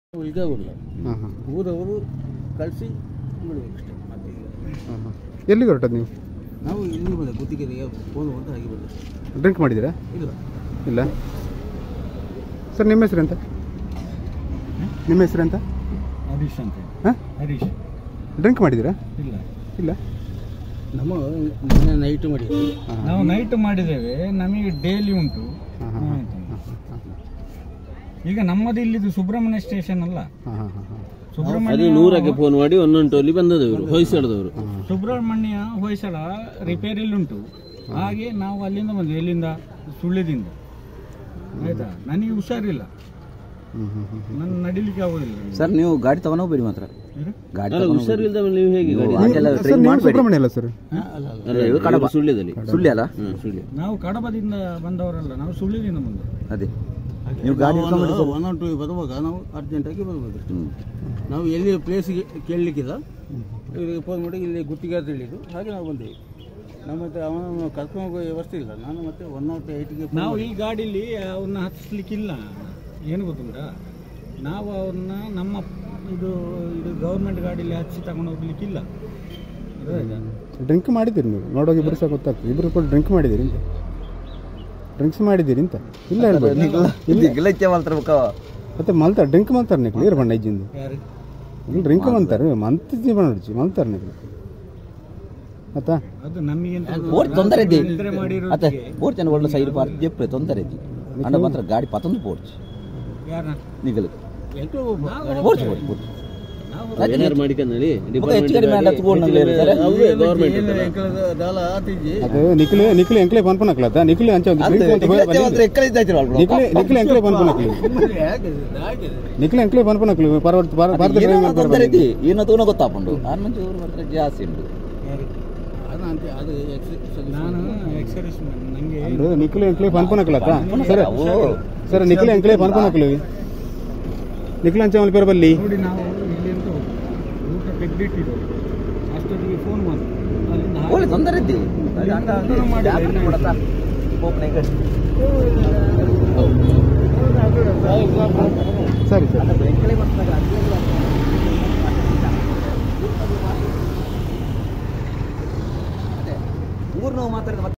ಇದಾಗಿಲ್ಲ ಹಾಂ ಹಾಂ ಊರವರು ಕಳಿಸಿ ಬಿಡಬೇಕಷ್ಟೇ ಮತ್ತೆ ಈಗ ಹಾಂ ಹಾಂ ಎಲ್ಲಿಗೆ ಹೊರಟದ್ದು ನೀವು ನಾವು ಇಲ್ಲಿ ಬಂದ ಗುತ್ತಿಗೆರೆಗೆ ಫೋನ್ ಅಂತ ಹಾಗೆ ಬಂದ ಡ್ರಿಂಕ್ ಮಾಡಿದ್ದೀರಾ ಇಲ್ಲ ಇಲ್ಲ ಸರ್ ನಿಮ್ಮ ಹೆಸರು ಎಂತ ನಿಮ್ಮ ಹೆಸರು ಎಂತ ಹರೀಶ್ ಅಂತ ಹಾಂ ಹರೀಶ್ ಡ್ರಿಂಕ್ ಮಾಡಿದ್ದೀರಾ ಇಲ್ಲ ಇಲ್ಲ ನಮ್ಮ ನಿನ್ನೆ ನೈಟ್ ಮಾಡಿದ್ವಿ ಹಾಂ ನಾವು ನೈಟ್ ಮಾಡಿದ್ದೇವೆ ನಮಗೆ ಡೈಲಿ ಉಂಟು ಹಾಂ ಹಾಂ ಆಯ್ತು. ಹಾಂ ಈಗ ನಮ್ಮದು ಇಲ್ಲಿದು ಸುಬ್ರಹ್ಮಣ್ಯ ಸ್ಟೇಷನ್ ಅಲ್ಲ ಹಾಂ ಹಾಂ ಹಾಂ ಹಾಂ ಸುಬ್ರಹ್ಮಣ್ಯ ನೂರಕ್ಕೆ ಫೋನ್ ಮಾಡಿ ಒಂದೊಂದು ಟೋಲಿ ಬಂದದವರು ಹೊಯ್ಸಳದವರು ಸುಬ್ರಹ್ಮಣ್ಯ ಹೊಯ್ಸಳ ರಿಪೇರಿಯಲ್ಲಿ ಉಂಟು ಹಾಗೆ ನಾವು ಅಲ್ಲಿಂದ ಬಂದ್ವಿ ಎಲ್ಲಿಂದ ಸುಳ್ಳ್ಯದಿಂದ ಆಯ್ತಾ ನನಗೆ ಹುಷಾರಿಲ್ಲ ಹ್ಞೂ ಹ್ಞೂ ಹ್ಞೂ ನನ್ನ ನಡಿಲಿಕ್ಕೆ ಆಗೋದಿಲ್ಲ ಸರ್ ನೀವು ಗಾಡಿ ತಗೊಂಡು ಹೋಗ್ಬೇಡಿ ಮಾತ್ರ ಏನು? ಗಾಡಿ ಅಲ್ಲ ಹುಷಾರಿಲ್ದ ನೀವು ಹೇಗೆ ಗಾಡಿ ಹಾಗೆಲ್ಲ ಸರ್ ಡ್ರೈವ್ ನೀವು ಮಾಡಬೇಡಿ ಸುಬ್ರಹ್ಮಣ್ಯ ಅಲ್ಲ ಸರ್ ಅಲ್ಲ, ಇದು ಕಡಬ. ಇವರು ಸುಳ್ಯದಲ್ಲಿ ಸುಳ್ಳಿ ಅಲ್ಲ ಹ್ಮ್ ಸುಳ್ಯ ನಾವು ಕಡಬದಿಂದ ಬಂದವರಲ್ಲ ನಾವು ಸುಳ್ಳ್ಯದಿಂದ ಬಂದವರು ಅದೇ ನೀವು ಗಾಡಿ ಹಿಡ್ಕೊಂಡ್ಬಿಡಿ ಸರ್ ಒನ್ ಆನ್ ಟು ಬರುವಾಗ ನಾವು ಅರ್ಜೆಂಟಾಗಿ ಬರಬೇಕಷ್ಟೇ ಹ್ಮ್. ನಾವು ಎಲ್ಲಿ ಪ್ಲೇಸಿಗೆ ಕೇಳಲಿಕ್ಕಿಲ್ಲ ಇವರಿಗೆ ಫೋನ್ ಮಾಡಿ ಇಲ್ಲಿ ಗುತ್ತಿಗೆ ಅಂತ ಹೇಳಿದ್ದು ಹಾಗೆ ನಾವು ಬಂದೇವೆ ನಮ್ಮ ಹತ್ರ ಅವನನ್ನು ಕರ್ಕೊಂಡು ಹೋಗೋ ವ್ಯವಸ್ಥೆ ಇಲ್ಲ ನಾನು ಮತ್ತೆ ಒನ್ ನಾಟ್ ಏಯ್ಟಿಗೆ ನಾವು ಈ ಗಾಡಿಲಿ ಅವ್ರನ್ನ ಹತ್ತಿಸ್ಲಿಕ್ಕಿಲ್ಲ ಏನು ಗೊತ್ತುಂಟಾ ನಾವು ಅವ್ರನ್ನ ನಮ್ಮ ಇದು ಇದು ಗೌರ್ಮೆಂಟ್ ಗಾಡಿಲಿ ಹಚ್ಚಿ ತಗೊಂಡು ಹೋಗ್ಲಿಕ್ಕಿಲ್ಲ ಅರ್ಥಾಯ್ತಾ? ಡ್ರಿಂಕ್ ಮಾಡಿದ್ದೀರಿ ನೀವು ನೋಡೋಗಿ ಇಬ್ಬರು ಸಹ ಗೊತ್ತಾಗ್ತದೆ ಇಬ್ಬರು ಕೂಡ ಡ್ರಿಂಕ್ ಮಾಡಿದ್ದೀರಿ ಅಂತ ಡ್ರಿಂಕ್ಸ್ ಮಾಡಿದ್ದೀರಿ ಅಂತ ಇಲ್ಲ ಹೇಳ್ಬೋದು ದಿಗ್ಲ ಇಚ್ಚೆ ಮಾತ್ರ ಮತ್ತೆ ಮಲ್ತಾರೆ ಡ್ರಿಂಕ್ ಮಲ್ತಾರೆ ನಿಕ್ಲಿ ಇರ್ ಬಣ್ಣ ಇಜ್ಜಿಂದು ಯಾರು ಇಲ್ಲಿ ಡ್ರಿಂಕ್ ಮಂತಾರೆ ಮಂತ್ ಜೀವನ ನೋಡಿಸಿ ಮಲ್ತಾರೆ ನಿಕ್ಲಿ ಆಯ್ತಾ ಅದು ನಮಗೆಂತ ಬೋಟ್ ತೊಂದರೆ ಇದೆ ನಿದ್ರೆ ಅತ್ತೆ ಮಾಡಿರೋದಕ್ಕೆ ಬೋಟ್ ಚೆನ್ನ ಒಳ್ಳೆ ಸೈಡ್ ಪಾರ್ಕ್ ಜೆಪ್ಪೆ ತೊಂದರೆ ಇದೆ ಅಂಡ ಮಾತ್ರ ಗಾಡಿ ಪತ್ತೊಂದು ಪೋಡ್ಚ್ ಯಾರನ್ನ ನಿಗಲು ಎಂಟು ಪೋಡ್ಚ್ ಬೋಟ್ ಪೋಡ್ಚ್ ನಾವು ಏನಾರು ಮಾಡಿಕೊಂಡಿ ಹೆಚ್ಚು ಕಡಿಮೆ ಅಲ್ಲ ತಗೊಂಡು ಸರ್ ಗೌರ್ಮೆಂಟ್ ದಾಲ ಆತಿಜಿ ಅದು ನಿಖಿಲ್ ನಿಖಿಲ್ ಎಂಕ್ಲೆ ಪನ್ಪನಕ್ಲತ್ತ ನಿಖಿಲ್ ಅಂಚ ಒಂದು drink ಅಂತ ಹೋಗಿ ಬಂದಿದ್ದು. ಎಕ್ಕಲ ಇದ್ದಾಯ್ತಿರ ನಿಖಿಲ್ ನಿಖಿಲ್ ಎಂಕ್ಲೆ ಪನ್ಪನಕ್ಲಿ ನಿಖಿಲ್ ಎಂಕ್ಲೆ ಪನ್ಪನಕ್ಲಿ ಪರವರ್ತ ಭಾರತ ಡ್ರೈವಿಂಗ್ ತೊಂದರೆ ಇದೆ ಏನೋ ತಗೊಂಡು ಗೊತ್ತಾಪುಂಡು ಆನ್ ಮುಂಚೆ ಊರು ಮಾತ್ರ ಜಾಸ್ತಿ ಉಂಟು ಯಾರು? ಅದು ಅಂತ ಅದು ಎಕ್ಸ್ ನಾನು ಎಕ್ಸರ್ಸೈಸ್ ನನಗೆ ಅಂದು ನಿಖಿಲ್ ಎಂಕ್ಲೆ ಪನ್ಪನಕ್ಲತ್ತ ಸರ್ ಸರ್ ನಿಖಿಲ್ ಎಂಕ್ಲೆ ಪನ್ಪನಕ್ಲಿ ನಿಖಿಲ್ ಅಂಚ ಒಂದು ಪೇರು ಬಲ್ಲಿ ನೋಡಿ ನಾವು ಇಲ್ಲಿ ಅಂತ ಊಟ ತೆಗ್ದಿಟ್ಟಿದ್ದು ಅಷ್ಟೊತ್ತಿಗೆ ಫೋನ್ ಮಾಡಿ ಅಲ್ಲಿಂದ ಹಾಗೆ ಒಳ್ಳೆ ತೊಂದರೆ ಇದೆ ಊಟ ಮಾಡಿಲ್ಲ, ಸರಿ ಸರ್ ಊರ್ ನೋವು ಮಾತಾಡಿದ